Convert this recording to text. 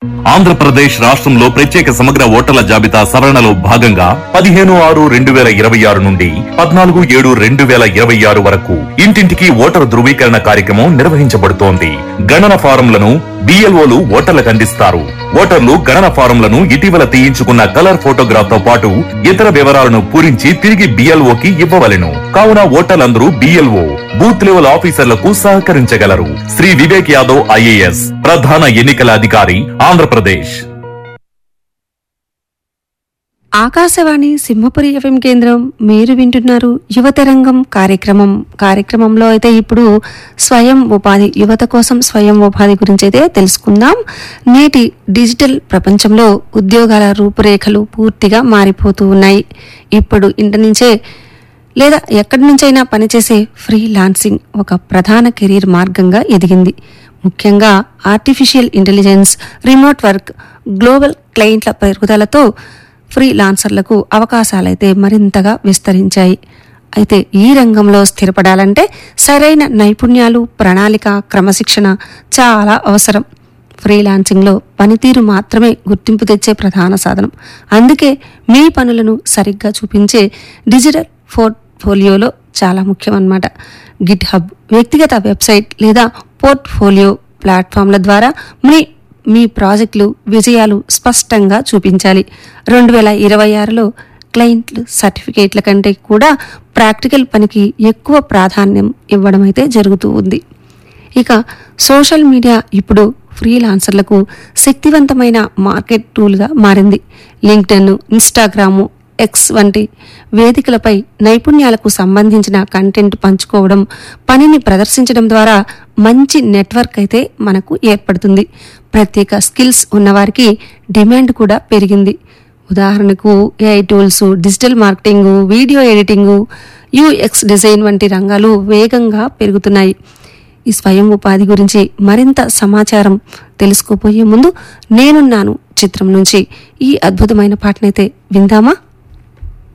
ఆంధ్రప్రదేశ్ రాష్ట్రంలో ప్రత్యేక సమగ్ర ఓటర్ల జాబితా సవరణలో భాగంగా పదిహేను ఆరు రెండు వేల ఇరవై ఆరు నుండి పద్నాలుగు ఏడు రెండు వేల ఇరవై ఆరు వరకు ఇంటింటికి ఓటరు ధృవీకరణ కార్యక్రమం నిర్వహించబడుతోంది గణన ఫారంలను బిఎల్ఓలు ఓటర్లకు అందిస్తారు ఓటర్లు గణన ఫారంలను ఇటీవల తీయించుకున్న కలర్ ఫోటోగ్రాఫ్ తో పాటు ఇతర వివరాలను పూరించి తిరిగి బిఎల్ఓకి ఇవ్వవలెను కావున ఓటర్లందరూ బిఎల్ఓ బూత్ లెవెల్ ఆఫీసర్లకు సహకరించగలరు శ్రీ వివేక్ యాదవ్ ఐఏఎస్ ప్రధాన ఎన్నికల అధికారి ఆంధ్రప్రదేశ్ ఆకాశవాణి సింహపురి ఎఫ్ఎం కేంద్రం మీరు వింటున్నారు యువతరంగం కార్యక్రమం కార్యక్రమంలో అయితే ఇప్పుడు స్వయం ఉపాధి యువత కోసం స్వయం ఉపాధి గురించి అయితే తెలుసుకుందాం నేటి డిజిటల్ ప్రపంచంలో ఉద్యోగాల రూపురేఖలు పూర్తిగా మారిపోతూ ఉన్నాయి ఇప్పుడు ఇంటి నుంచే లేదా ఎక్కడి నుంచైనా పనిచేసే ఫ్రీలాన్సింగ్ ఒక ప్రధాన కెరీర్ మార్గంగా ఎదిగింది ముఖ్యంగా artificial intelligence remote work global క్లయింట్ల పెరుగుదలతో ఫ్రీలాన్సర్లకు అవకాశాలైతే మరింతగా విస్తరించాయి అయితే ఈ రంగంలో స్థిరపడాలంటే సరైన నైపుణ్యాలు ప్రణాళిక క్రమశిక్షణ చాలా అవసరం ఫ్రీలాన్సింగ్లో పనితీరు మాత్రమే గుర్తింపు తెచ్చే ప్రధాన సాధనం అందుకే మీ పనులను సరిగ్గా చూపించే డిజిటల్ పోర్ట్ఫోలియోలో చాలా ముఖ్యం అన్నమాట గిట్ హబ్ వ్యక్తిగత వెబ్సైట్ లేదా పోర్ట్ఫోలియో ప్లాట్ఫామ్ల ద్వారా మీ మీ ప్రాజెక్టులు విజయాలు స్పష్టంగా చూపించాలి రెండు వేల ఇరవై ఆరులో క్లయింట్లు సర్టిఫికేట్ల కంటే కూడా ప్రాక్టికల్ పనికి ఎక్కువ ప్రాధాన్యం ఇవ్వడం అయితే జరుగుతూ ఉంది ఇక సోషల్ మీడియా ఇప్పుడు ఫ్రీలాన్సర్లకు శక్తివంతమైన మార్కెట్ టూల్గా మారింది లింక్డ్ఇన్ ఇన్స్టాగ్రాము ఎక్స్ వంటి వేదికలపై నైపుణ్యాలకు సంబంధించిన కంటెంట్ పంచుకోవడం పనిని ప్రదర్శించడం ద్వారా మంచి నెట్వర్క్ అయితే మనకు ఏర్పడుతుంది ప్రత్యేక స్కిల్స్ ఉన్నవారికి డిమాండ్ కూడా పెరిగింది ఉదాహరణకు AI tools digital marketing video editing UX design వంటి రంగాలు వేగంగా పెరుగుతున్నాయి ఈ స్వయం ఉపాధి గురించి మరింత సమాచారం తెలుసుకోబోయే ముందు నేనున్నాను చిత్రం నుంచి ఈ అద్భుతమైన పాటనైతే విందామా